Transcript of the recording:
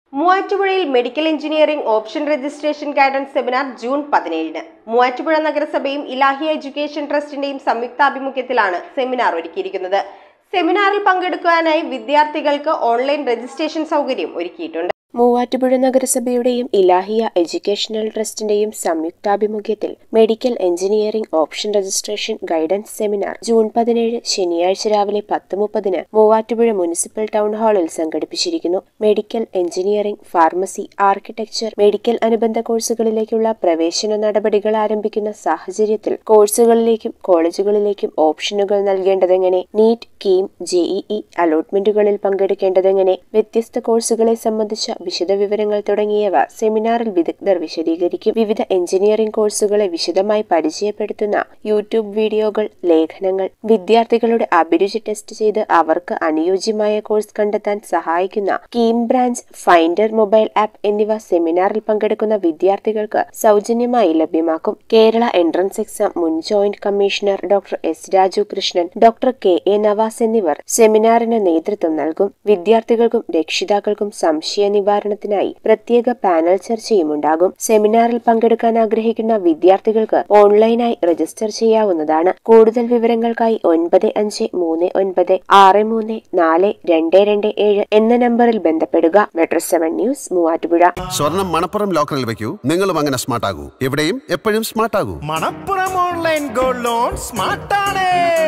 മൂവാറ്റുപുഴയിൽ medical engineering option registration guidance seminar June പതിനേഴിന് മൂവാറ്റുപുഴ നഗരസഭയും ഇലാഹിയ എഡ്യൂക്കേഷൻ ട്രസ്റ്റിന്റെയും സംയുക്താഭിമുഖ്യത്തിലാണ് സെമിനാർ ഒരുക്കിയിരിക്കുന്നത് സെമിനാറിൽ പങ്കെടുക്കാനായി വിദ്യാർത്ഥികൾക്ക് ഓൺലൈൻ രജിസ്ട്രേഷൻ സൗകര്യം ഒരുക്കിയിട്ടുണ്ട് മൂവാറ്റുപുഴ നഗരസഭയുടെയും ഇലാഹിയ എഡ്യൂക്കേഷണൽ ട്രസ്റ്റിന്റെയും സംയുക്താഭിമുഖ്യത്തിൽ medical engineering option registration guidance seminar June പതിനേഴ് ശനിയാഴ്ച രാവിലെ പത്ത് മുപ്പതിന് മൂവാറ്റുപുഴ മുനിസിപ്പൽ ടൗൺ ഹാളിൽ സംഘടിപ്പിച്ചിരിക്കുന്നു medical engineering pharmacy architecture medical അനുബന്ധ കോഴ്സുകളിലേക്കുള്ള പ്രവേശന നടപടികൾ ആരംഭിക്കുന്ന സാഹചര്യത്തിൽ കോഴ്സുകളിലേക്കും കോളേജുകളിലേക്കും ഓപ്ഷനുകൾ നൽകേണ്ടതെങ്ങനെ നീറ്റ് കീം ജെഇഇ അലോട്ട്മെന്റുകളിൽ പങ്കെടുക്കേണ്ടതെങ്ങനെ വ്യത്യസ്ത കോഴ്സുകളെ സംബന്ധിച്ച വിശദവിവരങ്ങൾ തുടങ്ങിയവ സെമിനാറിൽ വിദഗ്ധർ വിശദീകരിക്കും വിവിധ എഞ്ചിനീയറിംഗ് കോഴ്സുകളെ വിശദമായി പരിചയപ്പെടുത്തുന്ന യൂട്യൂബ് വീഡിയോകൾ ലേഖനങ്ങൾ വിദ്യാർത്ഥികളുടെ അഭിരുചി ടെസ്റ്റ് ചെയ്ത് അവർക്ക് അനുയോജ്യമായ കോഴ്സ് കണ്ടെത്താൻ സഹായിക്കുന്ന KEAM branch finder mobile app എന്നിവ സെമിനാറിൽ പങ്കെടുക്കുന്ന വിദ്യാർത്ഥികൾക്ക് സൗജന്യമായി ലഭ്യമാക്കും കേരള എൻട്രൻസ് എക്സാം മുൻ joint commissioner doctor S Raju Krishnan doctor K A Navas എന്നിവർ സെമിനാറിന് നേതൃത്വം നൽകും വിദ്യാർത്ഥികൾക്കും രക്ഷിതാക്കൾക്കും സംശയ നിവാരണത്തിനായി പ്രത്യേക പാനൽ ചർച്ചയും ഉണ്ടാകും സെമിനാറിൽ പങ്കെടുക്കാൻ ആഗ്രഹിക്കുന്ന വിദ്യാർത്ഥികൾക്ക് ഓൺലൈനായി രജിസ്റ്റർ ചെയ്യാവുന്നതാണ് കൂടുതൽ വിവരങ്ങൾക്കായി ഒൻപത് അഞ്ച് മൂന്ന് ഒൻപത് ആറ് മൂന്ന് നാല് രണ്ട് രണ്ട് ഏഴ് എന്ന നമ്പറിൽ ബന്ധപ്പെടുക മെട്രോ സെവൻ ന്യൂസ് മൂവാറ്റുപുഴ സ്വർണം മണപ്പുറം ലോക്കറിൽ വെക്കൂ നിങ്ങളും അങ്ങനെ സ്മാർട്ട് ആകൂ എവിടെയും എപ്പോഴും സ്മാർട്ട് ആകൂ മണപ്പുറം ഓൺലൈൻ ഗോൾഡ് ലോൺ സ്മാർട്ടാണ്